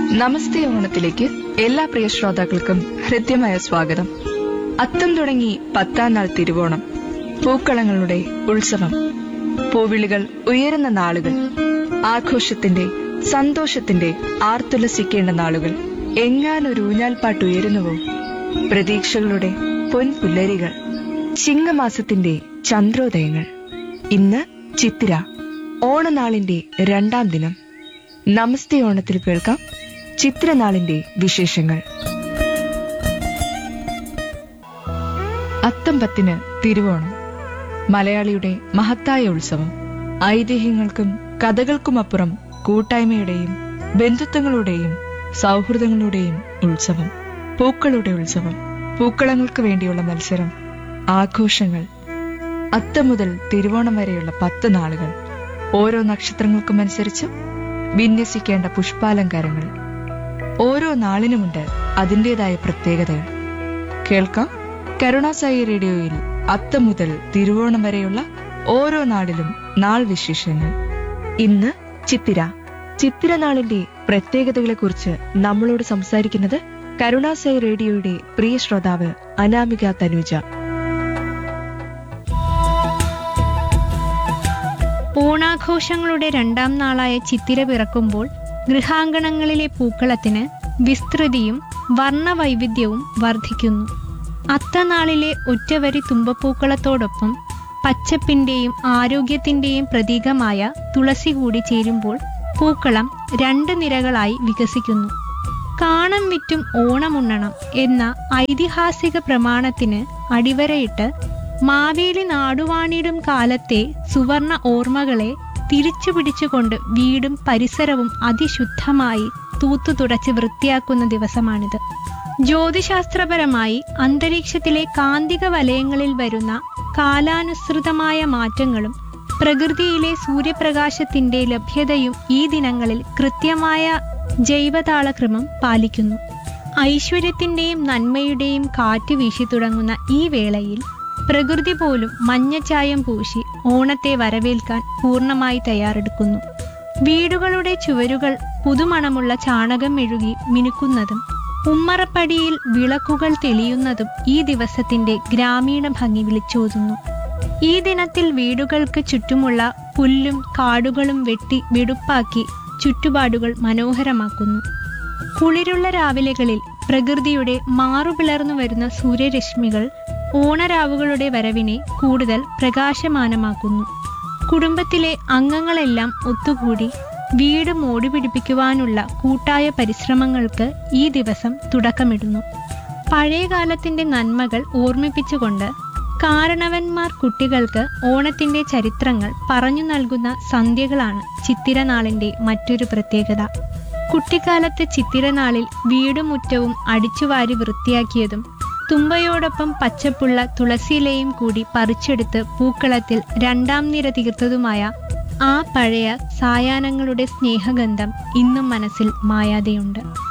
നമസ്തേ ഓണത്തിലേക്ക് എല്ലാ പ്രിയ ശ്രോതാക്കൾക്കും ഹൃദ്യമായ സ്വാഗതം അത്തം തുടങ്ങി പത്താം നാൾ തിരുവോണം പൂക്കളങ്ങളുടെ ഉത്സവം പൂവിളികൾ ഉയരുന്ന നാളുകൾ ആഘോഷത്തിന്റെ സന്തോഷത്തിന്റെ ആർത്തുലസിക്കേണ്ട നാളുകൾ എങ്ങാനൊരു ഊഞ്ഞാൽപ്പാട്ട് ഉയരുന്നുവോ പ്രതീക്ഷകളുടെ പൊൻപുല്ലരികൾ ചിങ്ങമാസത്തിന്റെ ചന്ദ്രോദയങ്ങൾ ഇന്ന് ചിത്തിര ഓണനാളിന്റെ രണ്ടാം ദിനം നമസ്തേ ഓണത്തിൽ കേൾക്കാം ചിത്രനാളിന്റെ വിശേഷങ്ങൾ അത്തം പത്തിന് തിരുവോണം മലയാളിയുടെ മഹത്തായ ഉത്സവം ഐതിഹ്യങ്ങൾക്കും കഥകൾക്കുമപ്പുറം കൂട്ടായ്മയുടെയും ബന്ധുത്വങ്ങളുടെയും സൗഹൃദങ്ങളുടെയും ഉത്സവം പൂക്കളുടെ ഉത്സവം പൂക്കളങ്ങൾക്ക് വേണ്ടിയുള്ള മത്സരം ആഘോഷങ്ങൾ അത്തം മുതൽ തിരുവോണം വരെയുള്ള പത്ത് നാളുകൾ ഓരോ നക്ഷത്രങ്ങൾക്കുമനുസരിച്ച് വിന്യസിക്കേണ്ട പുഷ്പാലങ്കാരങ്ങൾ ഓരോ നാളിനുമുണ്ട് അതിൻ്റെതായ പ്രത്യേകതകൾ കേൾക്കാം കരുണാസായി റേഡിയോയിൽ അത്തം മുതൽ തിരുവോണം വരെയുള്ള ഓരോ നാളിലും നാൾ വിശേഷങ്ങൾ ഇന്ന് ചിത്തിര ചിത്തിര നാളിന്റെ പ്രത്യേകതകളെക്കുറിച്ച് നമ്മളോട് സംസാരിക്കുന്നത് കരുണാസായി റേഡിയോയുടെ പ്രിയ ശ്രോതാവ് അനാമിക തനൂജ ഓണാഘോഷങ്ങളുടെ രണ്ടാം നാളായ ചിത്തിര പിറക്കുമ്പോൾ ഗൃഹാങ്കണങ്ങളിലെ പൂക്കളത്തിന് വിസ്തൃതിയും വർണ്ണവൈവിധ്യവും വർദ്ധിക്കുന്നു അത്തനാളിലെ ഒറ്റവരി തുമ്പപ്പൂക്കളത്തോടൊപ്പം പച്ചപ്പിന്റെയും ആരോഗ്യത്തിന്റെയും പ്രതീകമായ തുളസി കൂടി ചേരുമ്പോൾ പൂക്കളം രണ്ട് നിരകളായി വികസിക്കുന്നു കാണം വിറ്റും ഓണമുണ്ണണം എന്ന ഐതിഹാസിക പ്രമാണത്തിന് അടിവരയിട്ട് മാവേലി നാടുവാണിടും കാലത്തെ സുവർണ ഓർമ്മകളെ തിരിച്ചു പിടിച്ചുകൊണ്ട് വീടും പരിസരവും അതിശുദ്ധമായി തൂത്തു തുടച്ച് വൃത്തിയാക്കുന്ന ദിവസമാണിത് ജ്യോതിശാസ്ത്രപരമായി അന്തരീക്ഷത്തിലെ കാന്തിക വലയങ്ങളിൽ വരുന്ന കാലാനുസൃതമായ മാറ്റങ്ങളും പ്രകൃതിയിലെ സൂര്യപ്രകാശത്തിന്റെ ലഭ്യതയും ഈ ദിനങ്ങളിൽ കൃത്യമായ ജൈവതാളക്രമം പാലിക്കുന്നു ഐശ്വര്യത്തിന്റെയും നന്മയുടെയും കാറ്റ് വീശി തുടങ്ങുന്ന ഈ വേളയിൽ പ്രകൃതി പോലും മഞ്ഞച്ചായം പൂശി ഓണത്തെ വരവേൽക്കാൻ പൂർണ്ണമായി തയ്യാറെടുക്കുന്നു വീടുകളുടെ ചുവരുകൾ പുതുമണമുള്ള ചാണകം മെഴുകി മിനുക്കുന്നതും ഉമ്മറപ്പടിയിൽ വിളക്കുകൾ തെളിയുന്നതും ഈ ദിവസത്തിന്റെ ഗ്രാമീണ ഭംഗി വിളിച്ചോതുന്നു ഈ ദിനത്തിൽ വീടുകൾക്ക് ചുറ്റുമുള്ള പുല്ലും കാടുകളും വെട്ടി വെടുപ്പാക്കി ചുറ്റുപാടുകൾ മനോഹരമാക്കുന്നു കുളിരുള്ള രാവിലെകളിൽ പ്രകൃതിയുടെ മാറുപിളർന്നു വരുന്ന സൂര്യരശ്മികൾ ഓണരാവുകളുടെ വരവിനെ കൂടുതൽ പ്രകാശമാനമാക്കുന്നു കുടുംബത്തിലെ അംഗങ്ങളെല്ലാം ഒത്തുകൂടി വീട് മോടി പിടിപ്പിക്കുവാനുള്ള കൂട്ടായ പരിശ്രമങ്ങൾക്ക് ഈ ദിവസം തുടക്കമിടുന്നു പഴയകാലത്തിന്റെ നന്മകൾ ഓർമ്മിപ്പിച്ചുകൊണ്ട് കാരണവന്മാർ കുട്ടികൾക്ക് ഓണത്തിന്റെ ചരിത്രങ്ങൾ പറഞ്ഞു നൽകുന്ന സന്ധ്യകളാണ് ചിത്തിരനാളിന്റെ മറ്റൊരു പ്രത്യേകത കുട്ടിക്കാലത്ത് ചിത്തിരനാളിൽ വീടുമുറ്റവും അടിച്ചുവാരി വൃത്തിയാക്കിയതും തുമ്പയോടൊപ്പം പച്ചപ്പുള്ള തുളസിയിലയും കൂടി പറിച്ചെടുത്ത് പൂക്കളത്തിൽ രണ്ടാം നിര തീർത്തതുമായ ആ പഴയ സായാഹ്നങ്ങളുടെ സ്നേഹഗന്ധം ഇന്നും മനസ്സിൽ മായാതെയുണ്ട്